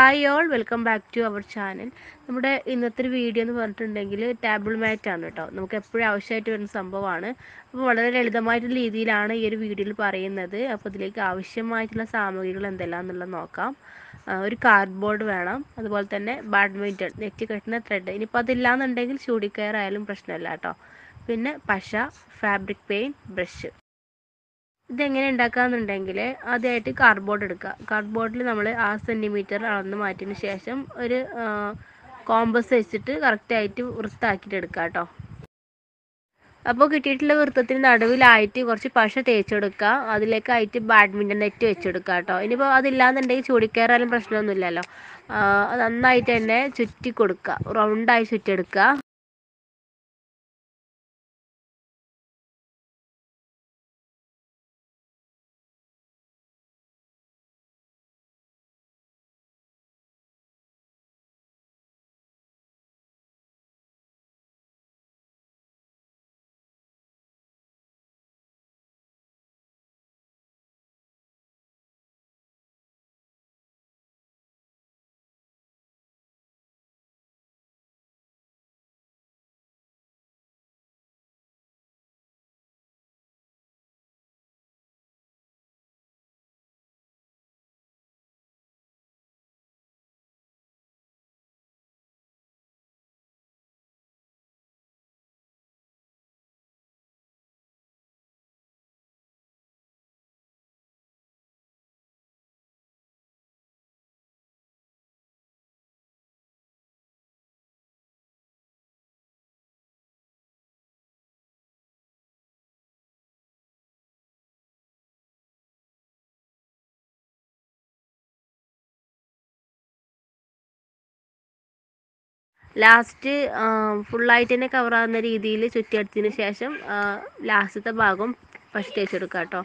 hi all welcome back to our channel നമ്മുടെ ഇന്നത്തെ ഒരു വീഡിയോ എന്ന് പറഞ്ഞിട്ടുണ്ടെങ്കിൽ ടേബിൾ മാറ്റ് ആണ് കേട്ടോ നമുക്ക് എപ്പോഴും ആവശ്യമായിട്ട് വരുന്ന സംഭവമാണ് അപ്പോൾ വളരെ ലളിതമായിട്ടുള്ള രീതിയിലാണ് ഈ ഒരു വീഡിയോയിൽ പറയുന്നത് അപ്പോൾ ഇതിലേക്ക് ആവശ്യമായിട്ടുള്ള സാമഗ്രികൾ എന്തെല്ലാം എന്നുള്ളത് നോക്കാം ആ, ഒരു കാർഡ്ബോർഡ് വേണം അതുപോലെ തന്നെ ബാഡ്മിൻ്റൺ നെറ്റ് കെട്ടുന്ന ത്രെഡ് ഇനിയിപ്പോൾ അതില്ലാന്നുണ്ടെങ്കിൽ ചൂടിക്കയർ ആയാലും പ്രശ്നമില്ല കേട്ടോ പിന്നെ പശ ഫാബ്രിക് പെയിൻറ്റ് ബ്രഷ് ഇതെങ്ങനെ ഉണ്ടാക്കാന്നുണ്ടെങ്കിൽ ആദ്യമായിട്ട് കാർഡ്ബോർഡ് എടുക്കുക കാർഡ്ബോർഡിൽ നമ്മൾ ആ സെൻറ്റിമീറ്റർ അളന്ന് മാറ്റിയതിന് ശേഷം ഒരു കോമ്പസ് വെച്ചിട്ട് കറക്റ്റായിട്ട് വൃത്താക്കിയിട്ട് എടുക്കുക കേട്ടോ അപ്പോൾ കിട്ടിയിട്ടുള്ള വൃത്തത്തിന് നടുവിലായിട്ട് കുറച്ച് പശ തേച്ചെടുക്കുക അതിലേക്കായിട്ട് ബാഡ്മിൻ്റൺ നെറ്റ് വെച്ചെടുക്കുക കേട്ടോ ഇനിയിപ്പോൾ അതില്ലാന്നുണ്ടെങ്കിൽ ചൂടിക്കയറാലും പ്രശ്നമൊന്നുമില്ലല്ലോ ആ, നന്നായിട്ട് തന്നെ ചുറ്റി കൊടുക്കുക റൗണ്ടായി ചുറ്റിയെടുക്കുക ലാസ്റ്റ് ഫുള്ളായിട്ട് തന്നെ കവറാകുന്ന രീതിയിൽ ചുറ്റിയെടുത്തതിന് ശേഷം ലാസ്റ്റത്തെ ഭാഗം പശ തേച്ചെടുക്കുക കേട്ടോ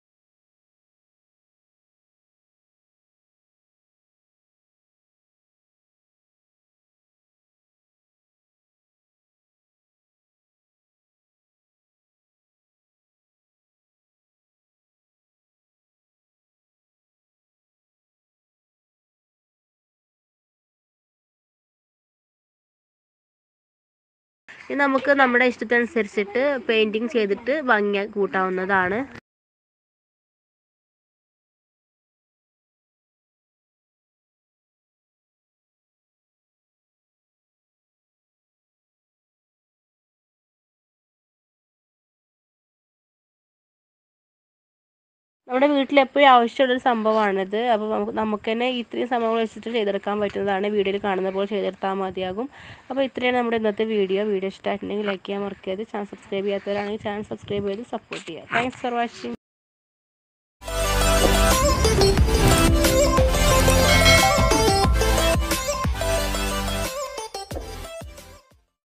ഇനി നമുക്ക് നമ്മുടെ ഇഷ്ടത്തിനനുസരിച്ചിട്ട് പെയിൻറ്റിങ് ചെയ്തിട്ട് ഭംഗി കൂട്ടാവുന്നതാണ് നമ്മുടെ വീട്ടിൽ എപ്പോഴും ആവശ്യമുള്ളൊരു സംഭവമാണിത് അപ്പോൾ നമുക്ക് നമുക്ക് തന്നെ ഇത്രയും സംഭവങ്ങൾ വെച്ചിട്ട് ചെയ്തെടുക്കാൻ പറ്റുന്നതാണ് വീഡിയോയിൽ കാണുന്ന പോലെ ചെയ്തെടുത്താൽ മതിയാകും അപ്പോൾ ഇത്രയാണ് നമ്മുടെ ഇന്നത്തെ വീഡിയോ വീഡിയോ ഇഷ്ടമായിട്ടുണ്ടെങ്കിൽ ലൈക്ക് ചെയ്യാൻ മറക്കരുത് ചാനൽ സബ്സ്ക്രൈബ് ചെയ്യാത്തവരാണെങ്കിൽ ചാനൽ സബ്സ്ക്രൈബ് ചെയ്ത് സപ്പോർട്ട് ചെയ്യുക താങ്ക്സ് ഫോർ വാച്ചിങ്